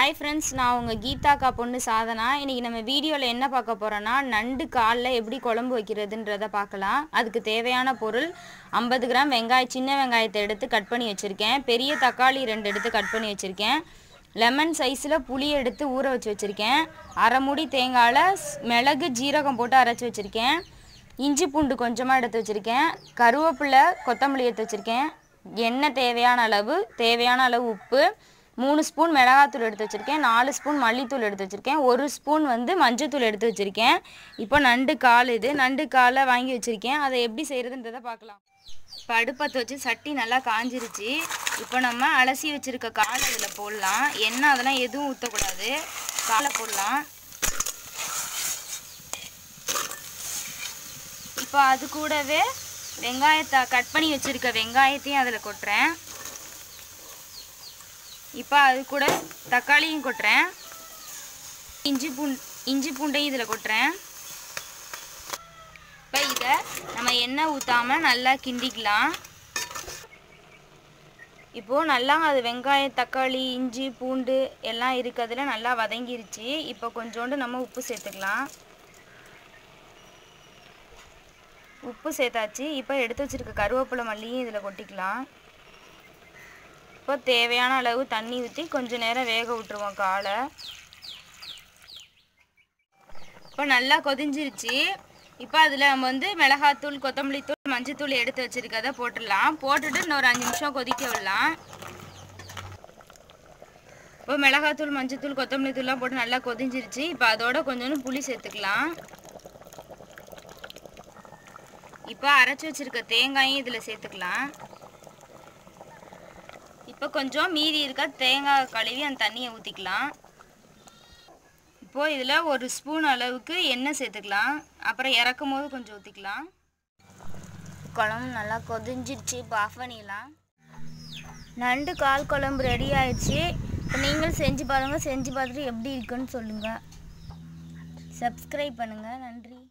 hi friends நான் உங்கள் கீதாக்கா பொண்ணு சாதனா இன்றைக்கி நம்ம வீடியோவில் என்ன பார்க்க போகிறோன்னா நண்டு காலில் எப்படி குழம்பு வைக்கிறதுன்றத பார்க்கலாம் அதுக்கு தேவையான பொருள் ஐம்பது கிராம் வெங்காயம் சின்ன வெங்காயத்தை எடுத்து கட் பண்ணி வச்சுருக்கேன் பெரிய தக்காளி ரெண்டு எடுத்து கட் பண்ணி வச்சுருக்கேன் லெமன் சைஸில் புளி எடுத்து ஊற வச்சு வச்சுருக்கேன் அரை மூடி தேங்காயில் ஸ்- மிளகு ஜீரகம் போட்டு அரைச்சி வச்சுருக்கேன் இஞ்சி பூண்டு கொஞ்சமாக எடுத்து வச்சுருக்கேன் கருவேப்பிலை கொத்தமல்லி எடுத்து வச்சுருக்கேன் எண்ணெய் தேவையான அளவு தேவையான அளவு உப்பு மூணு ஸ்பூன் மிளகாத்தூள் எடுத்து வச்சுருக்கேன் நாலு ஸ்பூன் மல்லித்தூள் எடுத்து வச்சுருக்கேன் ஒரு ஸ்பூன் வந்து மஞ்சத்தூள் எடுத்து வச்சுருக்கேன் இப்போ நண்டு கால் இது நண்டு காலை வாங்கி வச்சுருக்கேன் அதை எப்படி செய்கிறதுன்றதை பார்க்கலாம் இப்போ அடுப்பத்தை வச்சு சட்டி நல்லா காஞ்சிருச்சு இப்போ நம்ம அலசி வச்சுருக்க காலை இதில் போடலாம் எண்ணெய் அதெல்லாம் எதுவும் ஊற்றக்கூடாது காலை போடலாம் இப்போ அது கூடவே வெங்காயத்தை கட் பண்ணி வச்சுருக்க வெங்காயத்தையும் அதில் கொட்டுறேன் இப்போ அது கூட தக்காளியும் கொட்டுறேன் இஞ்சி பூண் இஞ்சி பூண்டையும் இதில் கொட்டுறேன் இப்போ இதை நம்ம எண்ணெய் ஊற்றாமல் நல்லா கிண்டிக்கலாம் இப்போது நல்லா அது வெங்காயம் தக்காளி இஞ்சி பூண்டு எல்லாம் இருக்கிறதுல நல்லா வதங்கிருச்சு இப்போ கொஞ்சோண்டு நம்ம உப்பு சேர்த்துக்கலாம் உப்பு சேர்த்தாச்சு இப்போ எடுத்து வச்சிருக்க கருவேப்பிலை மல்லியும் இதில் கொட்டிக்கலாம் இப்போ தேவையான அளவு தண்ணி ஊற்றி கொஞ்ச நேரம் வேக விட்டுருவோம் காலை இப்போ நல்லா கொதிஞ்சிருச்சு இப்போ அதில் நம்ம வந்து மிளகாத்தூள் கொத்தமல்லி தூள் மஞ்சத்தூள் எடுத்து வச்சிருக்கதை போட்டுடலாம் போட்டுட்டு இன்னொரு அஞ்சு நிமிஷம் கொதிக்க விடலாம் இப்போ மிளகாத்தூள் மஞ்சத்தூள் கொத்தமல்லி தூள்லாம் போட்டு நல்லா கொதிஞ்சிருச்சு இப்போ அதோட கொஞ்சோண்டு புளி சேர்த்துக்கலாம் இப்போ அரைச்சி வச்சிருக்க தேங்காயும் இதில் சேர்த்துக்கலாம் இப்போ கொஞ்சம் மீதி இருக்க தேங்காய் கழுவி அந்த தண்ணியை ஊற்றிக்கலாம் இப்போது இதில் ஒரு ஸ்பூன் அளவுக்கு எண்ணெய் சேர்த்துக்கலாம் அப்புறம் இறக்கும் போது கொஞ்சம் ஊற்றிக்கலாம் குழம்பு நல்லா கொதிஞ்சிடுச்சு இப்போ ஆஃப் பண்ணிடலாம் நண்டு கால் குழம்பு ரெடி ஆயிடுச்சு இப்போ நீங்களும் செஞ்சு பாருங்கள் செஞ்சு பார்த்துட்டு எப்படி இருக்குன்னு சொல்லுங்கள் சப்ஸ்கிரைப் பண்ணுங்கள் நன்றி